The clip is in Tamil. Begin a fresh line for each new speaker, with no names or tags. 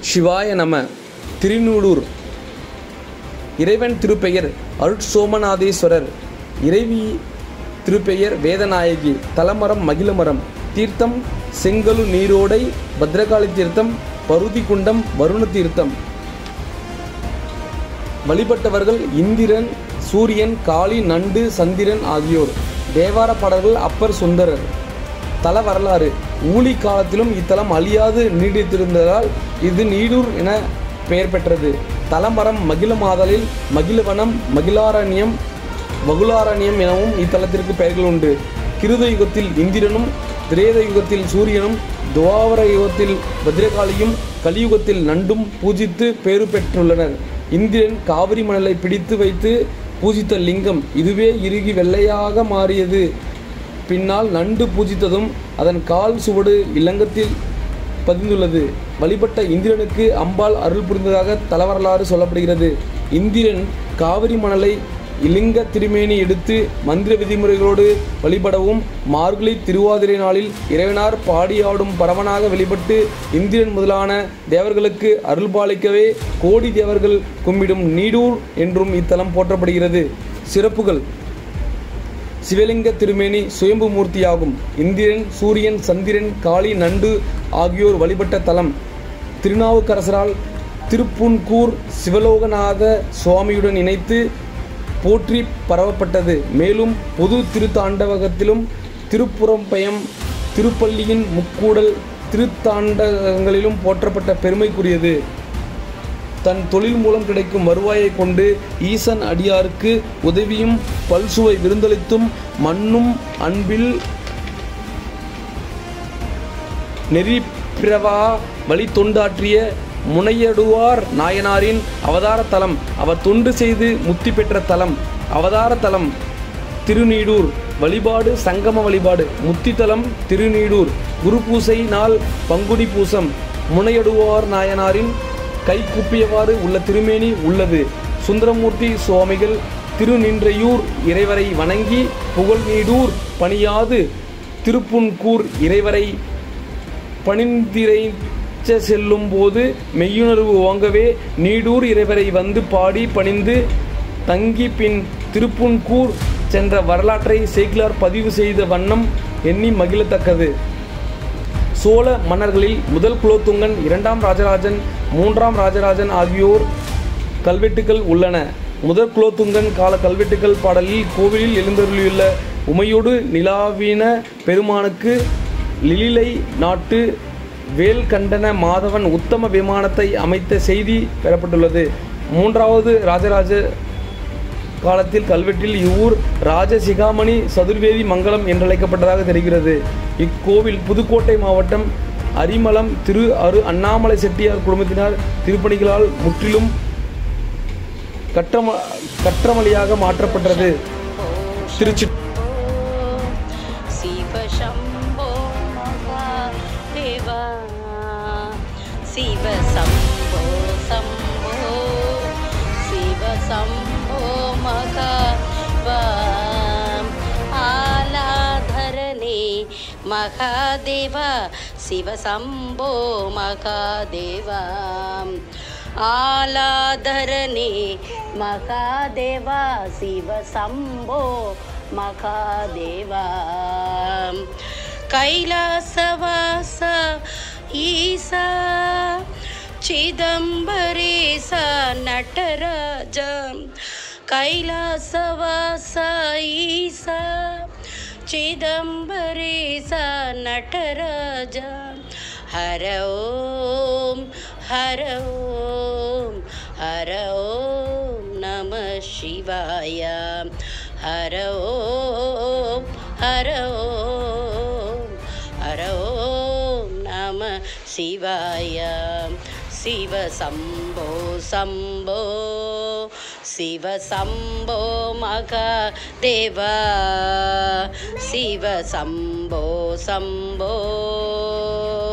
சிவாய நம திருநூலூர் இறைவன் திருப்பெயர் அருட்சோமநாதேஸ்வரர் இறைவி திருப்பெயர் வேதநாயகி தலமரம் மகிழமரம் தீர்த்தம் செங்கலு நீரோடை பத்ரகாளி தீர்த்தம் பருதி குண்டம் வருண தீர்த்தம் வழிபட்டவர்கள் இந்திரன் சூரியன் காளி நண்டு சந்திரன் ஆகியோர் தேவார பாடல்கள் அப்பர் சுந்தரர் தல வரலாறு ஊழி காலத்திலும் இத்தலம் அழியாது நீடித்திருந்ததால் இது நீடூர் என பெயர் பெற்றது தலமரம் மகிழமாதலில் மகிழவனம் மகிழாரண்யம் வகுலாரண்யம் எனவும் இத்தலத்திற்கு பெயர்கள் உண்டு கிருத யுகத்தில் இந்திரனும் திரேத யுகத்தில் சூரியனும் துவாபர யுகத்தில் பத்ரகாளியும் கலியுகத்தில் நண்டும் பூஜித்து பேறு பெற்றுள்ளனர் இந்திரன் காவிரி மணலை பிடித்து வைத்து பூஜித்த லிங்கம் இதுவே இறுகி வெள்ளையாக மாறியது பின்னால் நண்டு பூஜித்ததும் அதன் கால் சுவடு இலங்கத்தில் பதிந்துள்ளது வழிபட்ட இந்திரனுக்கு அம்பாள் அருள் புரிந்ததாக தலவரலாறு சொல்லப்படுகிறது இந்திரன் காவிரி மணலை இலிங்க திருமேனி எடுத்து மந்திர விதிமுறைகளோடு வழிபடவும் மார்கழி திருவாதிரை நாளில் இறைவனார் பாடியாடும் பரவனாக வெளிப்பட்டு இந்திரன் முதலான தேவர்களுக்கு அருள்பாலிக்கவே கோடி தேவர்கள் கும்பிடும் நீடூர் என்றும் இத்தலம் போற்றப்படுகிறது சிறப்புகள் சிவலிங்க திருமேனி சுயம்பு மூர்த்தியாகும் இந்திரன் சூரியன் சந்திரன் காளி நண்டு ஆகியோர் வழிபட்ட தலம் திருநாவுக்கரசரால் திருப்புன்கூர் சிவலோகநாத சுவாமியுடன் இணைத்து போற்றி பரவப்பட்டது மேலும் பொது திருத்தாண்டவகத்திலும் திருப்புறம்பயம் திருப்பள்ளியின் முக்கூடல் திருத்தாண்டகங்களிலும் போற்றப்பட்ட பெருமைக்குரியது தன் தொழில் மூலம் கிடைக்கும் வருவாயை கொண்டு ஈசன் அடியாருக்கு உதவியும் பல்சுவை விருந்தளித்தும் மண்ணும் அன்பில் நெறிப்பிரவா வழி தொண்டாற்றிய முனையடுவார் நாயனாரின் அவதார தலம் அவர் தொண்டு செய்து முத்தி பெற்ற தலம் அவதார தலம் திருநீடூர் வழிபாடு சங்கம வழிபாடு முத்தித்தலம் திருநீடூர் குரு பூசை நாள் பங்குனி பூசம் முனையடுவார் நாயனாரின் கைக்குப்பியவாறு உள்ள திருமேனி உள்ளது சுந்தரமூர்த்தி சுவாமிகள் திருநின்றையூர் இறைவரை வணங்கி புகழ்நீடூர் பணியாது திருப்புன்கூர் இறைவரை பணிந்திரைச்ச செல்லும் போது மெய்யுணர்வு ஓங்கவே நீடூர் இறைவரை வந்து பாடி பணிந்து தங்கி பின் திருப்புன்கூர் சென்ற வரலாற்றை சேக்கிலார் பதிவு செய்த வண்ணம் எண்ணி மகிழத்தக்கது சோழ மன்னர்களில் முதல் குலோத்துங்கன் இரண்டாம் ராஜராஜன் மூன்றாம் ராஜராஜன் ஆகியோர் கல்வெட்டுகள் உள்ளன முதல் குலோத்துங்கன் கால கல்வெட்டுகள் பாடலில் கோவிலில் எழுந்தருளியுள்ள உமையோடு நிலாவின பெருமானுக்கு லிலிலை நாட்டு வேல்கண்டன மாதவன் உத்தம விமானத்தை அமைத்த செய்தி பெறப்பட்டுள்ளது மூன்றாவது ராஜராஜ காலத்தில் கல்வெட்டில் இவ்வூர் ராஜசிகாமணி சதுர்வேதி மங்கலம் என்றழைக்கப்பட்டதாக தெரிகிறது இக்கோவில் புதுக்கோட்டை மாவட்டம் அரிமளம் திரு அரு அண்ணாமலை செட்டியார் குடும்பத்தினர் திருப்பணிகளால் முற்றிலும் கட்டம கற்றமளியாக மாற்றப்பட்டது திருச்சி
शिव शम्भो महादेवा शिव शम्भो शम्भो शिव शम्भो महादेवा आलाधरणे महादेवा शिव शम्भो महादेवा आलाधरणे महादेवा शिव शम्भो महादेवा कैलासवास ईसा चिदम्बरेश नटराज कैलासवास ईसा चिदम्बरेश नटराज हर ॐ हर ॐ हर ॐ नमः शिवाय हर ॐ हर ॐ हर ॐ नमः शिवाय शिव शम्भो शम्भो शिव शम्भो मघदेवा शिव शम्भो शम्भो